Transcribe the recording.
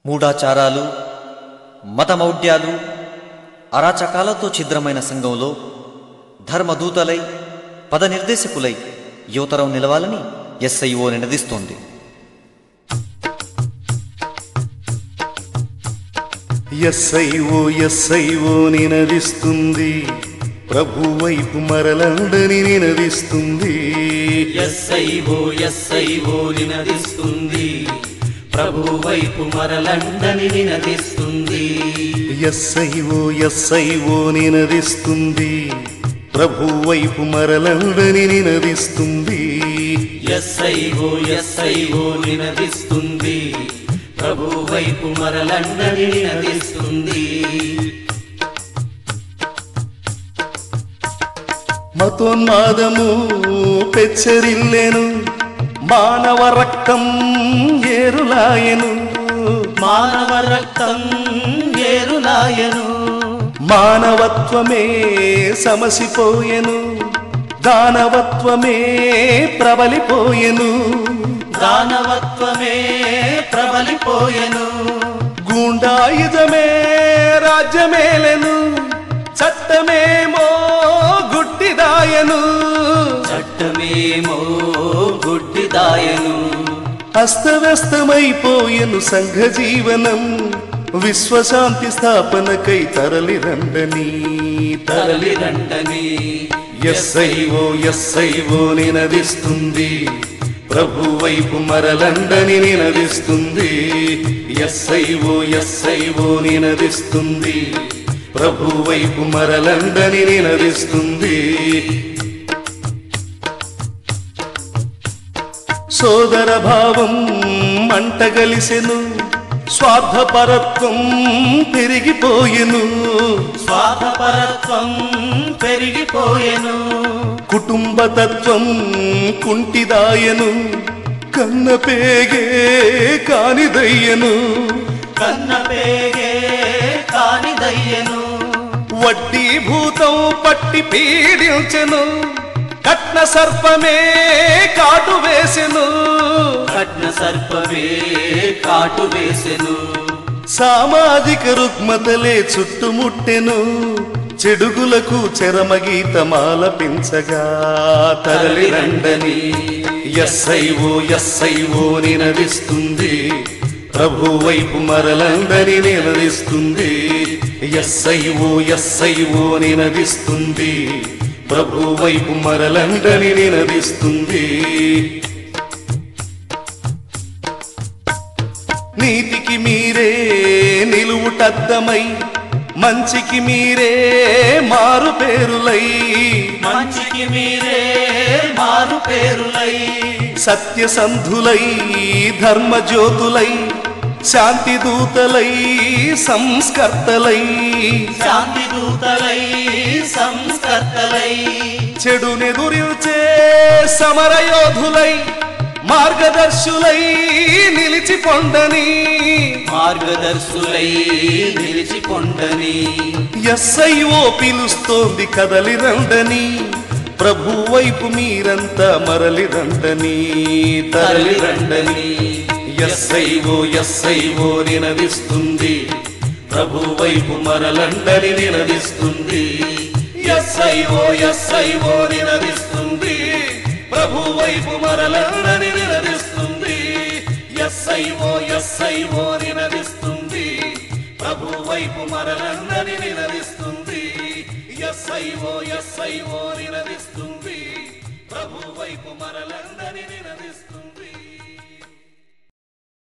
మూఢాచారాలు మతమౌఢ్యాలు అరాచకాలతో ఛిద్రమైన సంఘంలో ధర్మదూతలై పదనిర్దేశకులై యువతరం నిలవాలని ఎస్ఐఓ నినదిస్తోంది ఎస్ఐఓ ఎస్ఐఓ నినదిస్తుంది ప్రభు వైపు మరలండని నినదిస్తుంది ఎస్ఐఓ ఎస్ఐఓ నినదిస్తుంది ప్రభు వైపు మరలండని నినదిస్తుంది ఎస్ఐఓ ఎస్ఐఓ నినదిస్తుంది ప్రభు వైపు మరలండని నినదిస్తుంది ఎస్ఐఓ ఎస్ఐఓ నినదిస్తుంది ప్రభు వైపు మరలండని నినదిస్తుంది మతోన్మాదము పెచ్చరిల్లెను మానవ రక్తం ఏరులాయను మానవ రక్తం ఏరులాయను మానవత్వమే సమసిపోయెను దానవత్వమే ప్రబలిపోయెను దానవత్వమే ప్రబలిపోయెను గూండాయుధమే రాజ్యమేలెను చట్టమేమో గుడ్డిదాయను చట్టమేమో గుడ్డిదాయను అస్తవ్యస్తమైపోయెను సంఘ జీవనం విశ్వశాంతి స్థాపనకై తరలిరండని తరలిరండని ఎస్ఐఓ ఎస్ఐఓ నినదిస్తుంది ప్రభు వైపు మరలండని నినదిస్తుంది ఎస్ఐఓ ఎస్ఐఓ నినదిస్తుంది ప్రభు వైపు మరలండని నినదిస్తుంది సోదర భావం మంటగలిసెను స్వార్థపరత్వం పెరిగిపోయెను స్వార్థపరత్వం పెరిగిపోయెను కుటుంబ తత్వం కుంటిదాయను కన్న పేగే కానిదయ్యను కన్న పేగే కానిదయ్యను వడ్డీ భూతం పట్టి పీడించెను కట్న సర్పమే కాటు వేసెను కట్న సర్పమే కాటు వేసెను సామాజిక రుగ్మతలే చుట్టుముట్టెను చెడుగులకు చరమగీతమాల పెంచగా తరలిరండని ఎస్ఐఓ ఎస్ఐఓ నినదిస్తుంది ప్రభు వైపు మరలందని నినదిస్తుంది ఎస్ఐఓ ఎస్ఐఓ నినదిస్తుంది ప్రభు వైపు మరలండని నినదిస్తుంది నీతికి మీరే నిలువుటద్దమై మంచికి మీరే మారు పేరులై మంచికి మీరే మారు పేరులై సత్యసంధులై ధర్మజ్యోతులై శాంతి దూతలై సంస్కర్తలై శాంతి దూతలై సంస్కర్తలై చెడునెదురిల్చే సమరయోధులై మార్గదర్శులై నిలిచిపొండని మార్గదర్శులై నిలిచికొండని ఎస్ఐఓ పిలుస్తోంది కదలిరండని ప్రభు వైపు మీరంతా మరలిరండని తరలిరండని ఎస్ఐఓ ఎస్ఐఓ నినదిస్తుంది ప్రభు వైపు మరలండని నినదిస్తుంది ఎస్ఐఓ ఎస్ఐఓ నినదిస్తుంది ప్రభు వైపు మరలండని నినదిస్తుంది ఎస్ఐఓ ఎస్ఐఓ నినదిస్తుంది ప్రభు వైపు మరలండని నినదిస్తుంది ఎస్ఐఓ ఎస్ఐఓ నినదిస్తుంది ప్రభు వైపు మరలండని నినదిస్తుంది